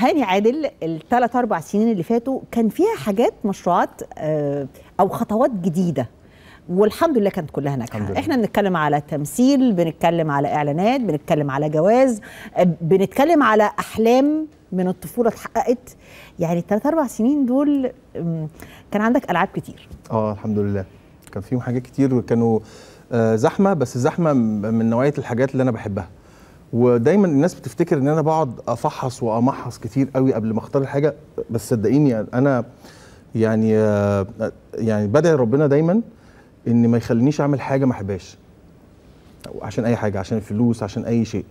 هاني عادل الثلاث اربع سنين اللي فاتوا كان فيها حاجات مشروعات آه، او خطوات جديده والحمد لله كانت كلها الحمد ناجحه لله. احنا بنتكلم على تمثيل بنتكلم على اعلانات بنتكلم على جواز آه، بنتكلم على احلام من الطفوله اتحققت يعني الثلاث اربع سنين دول أم، كان عندك العاب كتير اه الحمد لله كان فيهم حاجات كتير وكانوا آه زحمه بس زحمه م- من نوعيه الحاجات اللي انا بحبها ودايما الناس بتفتكر ان انا بقعد افحص وامحص كتير قوي قبل ما اختار الحاجه بس صدقيني انا يعني آه يعني بدعي ربنا دايما ان ما يخلينيش اعمل حاجه ما احبهاش عشان اي حاجه عشان الفلوس عشان اي شيء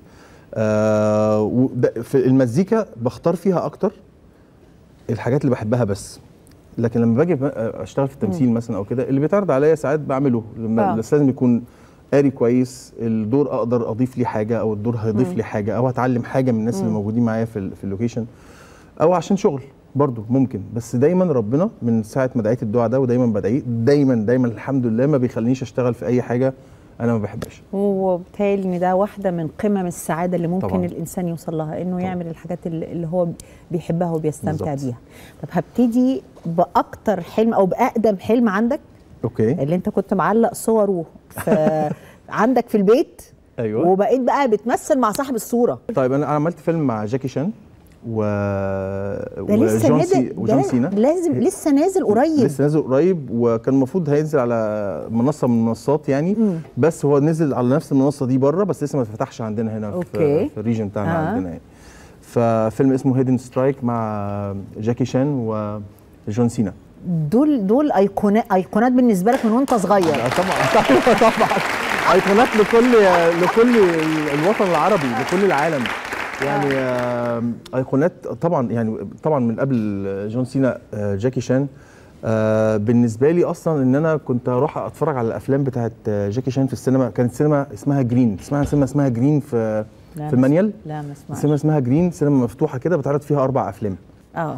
آه وده- في المزيكا بختار فيها اكتر الحاجات اللي بحبها بس لكن لما باجي بقى اشتغل في التمثيل مثلا او كده اللي بيتعرض عليا ساعات بعمله لما آه. بس لازم يكون قاري كويس الدور اقدر اضيف ليه حاجه او الدور هيضيف لي حاجه او هتعلم حاجه من الناس اللي موجودين معايا في ال- في اللوكيشن او عشان شغل برضه ممكن بس دايما ربنا من ساعه ما دعيت الدعاء ده ودايما بدعيه دايما دايما الحمد لله ما بيخلينيش اشتغل في اي حاجه انا ما بحبهاش وبالتالي ان ده واحده من قمم السعاده اللي ممكن طبعاً. الانسان يوصل لها انه يعمل الحاجات اللي اللي هو بيحبها وبيستمتع بالظبط. بيها طب هبتدي باكتر حلم او باقدم حلم عندك اوكي اللي انت كنت معلق صوره في عندك في البيت ايوه وبقيت بقى بتمثل مع صاحب الصوره طيب انا عملت فيلم مع جاكي شان و ده لسه وجون نازل سي... ده وجون سينا لازم لسه نازل قريب لسه نازل قريب وكان المفروض هينزل على منصه من المنصات يعني مم. بس هو نزل على نفس المنصه دي بره بس لسه ما اتفتحش عندنا هنا أوكي. في, في الريجن بتاعنا آه. آه. عندنا يعني ففيلم اسمه هيدن سترايك مع جاكي شان وجون سينا دول دول ايقونات ايقونات بالنسبه لك من وانت صغير آه، طبعا طبعا طبعا ايقونات لكل لكل الوطن العربي لكل العالم يعني آه، ايقونات طبعا يعني طبعا من قبل جون سينا آه، جاكي شان آه، بالنسبه لي اصلا ان انا كنت اروح اتفرج على الافلام بتاعت آه، جاكي شان في السينما كانت سينما اسمها جرين اسمها سينما اسمها جرين في لا في ما- المانيال لا ما اسمعش سينما اسمها جرين سينما مفتوحه كده بتعرض فيها اربع افلام اه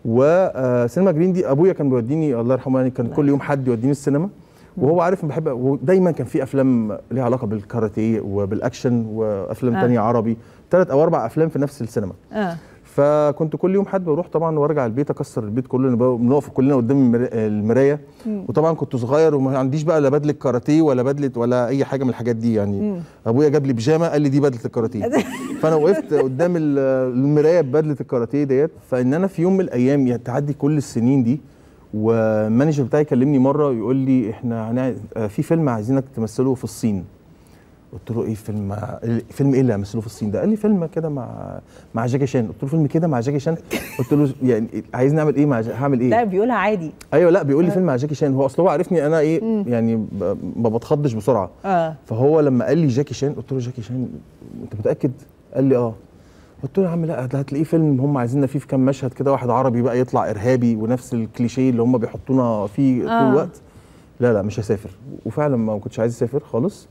وسينما جرين دي ابويا كان بيوديني الله يرحمه يعني كان كل يوم حد يوديني السينما وهو عارف إن بحب ودايما كان في افلام ليها علاقه بالكاراتيه وبالاكشن وافلام آه. تانية عربي ثلاث او اربع افلام في نفس السينما اه فكنت كل يوم حد بروح طبعا وارجع البيت اكسر البيت كله نبقى- بنقف كلنا قدام المرا- المرايه وطبعا كنت صغير وما عنديش بقى لا بدله كاراتيه ولا بدله ولا اي حاجه من الحاجات دي يعني ابويا جاب لي بيجامه قال لي دي بدله الكاراتيه فانا وقفت قدام ال- المرايه ببدله الكاراتيه ديت فان انا في يوم من الايام يعني تعدي كل السنين دي والمانجر بتاعي كلمني مره يقول لي احنا هنع... آه، في فيلم عايزينك تمثله في الصين قلت له ايه فيلم فيلم ايه اللي همثله في الصين ده قال لي فيلم كده مع مع جاكي شان قلت له فيلم كده مع جاكي شان قلت له يعني عايز نعمل ايه مع جا... هعمل ايه لا بيقولها عادي ايوه لا بيقول لي فيلم مع جاكي شان هو اصل هو عارفني انا ايه يعني ب- ما بتخضش بسرعه اه فهو لما قال لي جاكي شان قلت له جاكي شان انت متاكد قال لي اه قلت له يا عم لا ده هتلاقيه فيلم هم عايزيننا فيه في كام مشهد كده واحد عربي بقى يطلع ارهابي ونفس الكليشيه اللي هم بيحطونا فيه طول آه. الوقت لا لا مش هسافر وفعلا ما كنتش عايز اسافر خالص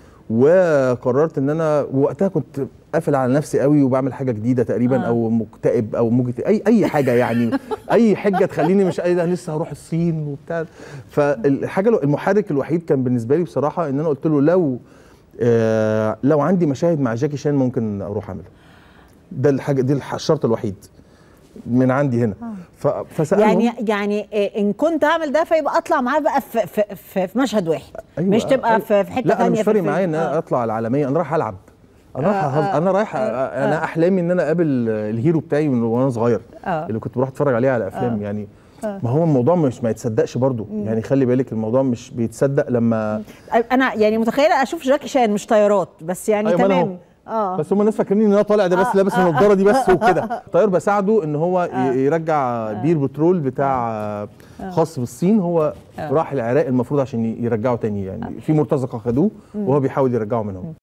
وقررت ان انا وقتها كنت قافل على نفسي قوي وبعمل حاجه جديده تقريبا آه. آه. او مكتئب او مجت... اي اي حاجه يعني اي حجه تخليني مش اي ده لسه هروح الصين وبتاع فالحاجه الو- المحرك الوحيد كان بالنسبه لي بصراحه ان انا قلت له لو آه لو عندي مشاهد مع جاكي شان ممكن اروح اعملها ده الحاجه دي الح- الشرط الوحيد من عندي هنا ف... فسالهم يعني يعني إيه ان كنت اعمل ده فيبقى اطلع معاه بقى في في, في, في مشهد واحد أيوة، مش تبقى أيوة. في, في حته لا انا ثانيه مش في فارق الفيلم. معايا ان انا آه. اطلع العالميه انا رايح العب انا رايح آه، أهز- آه، انا رايح آه، انا احلامي ان انا اقابل الهيرو بتاعي من وانا صغير آه. اللي كنت بروح اتفرج عليه على افلام يعني ما هو الموضوع مش ما يتصدقش برضو يعني خلي بالك الموضوع مش بيتصدق لما انا يعني متخيله اشوف جاكي شان مش طيارات بس يعني أيوة، ما أنا تمام أهو. اه بس هم الناس فاكرين ان انا طالع ده بس آه، لابس آه، النضاره دي بس وكده الطيار بساعده ان هو ي- يرجع بير بترول بتاع خاص بالصين هو راح العراق المفروض عشان ي- يرجعه تاني يعني في مرتزقه خدوه وهو بيحاول يرجعه منهم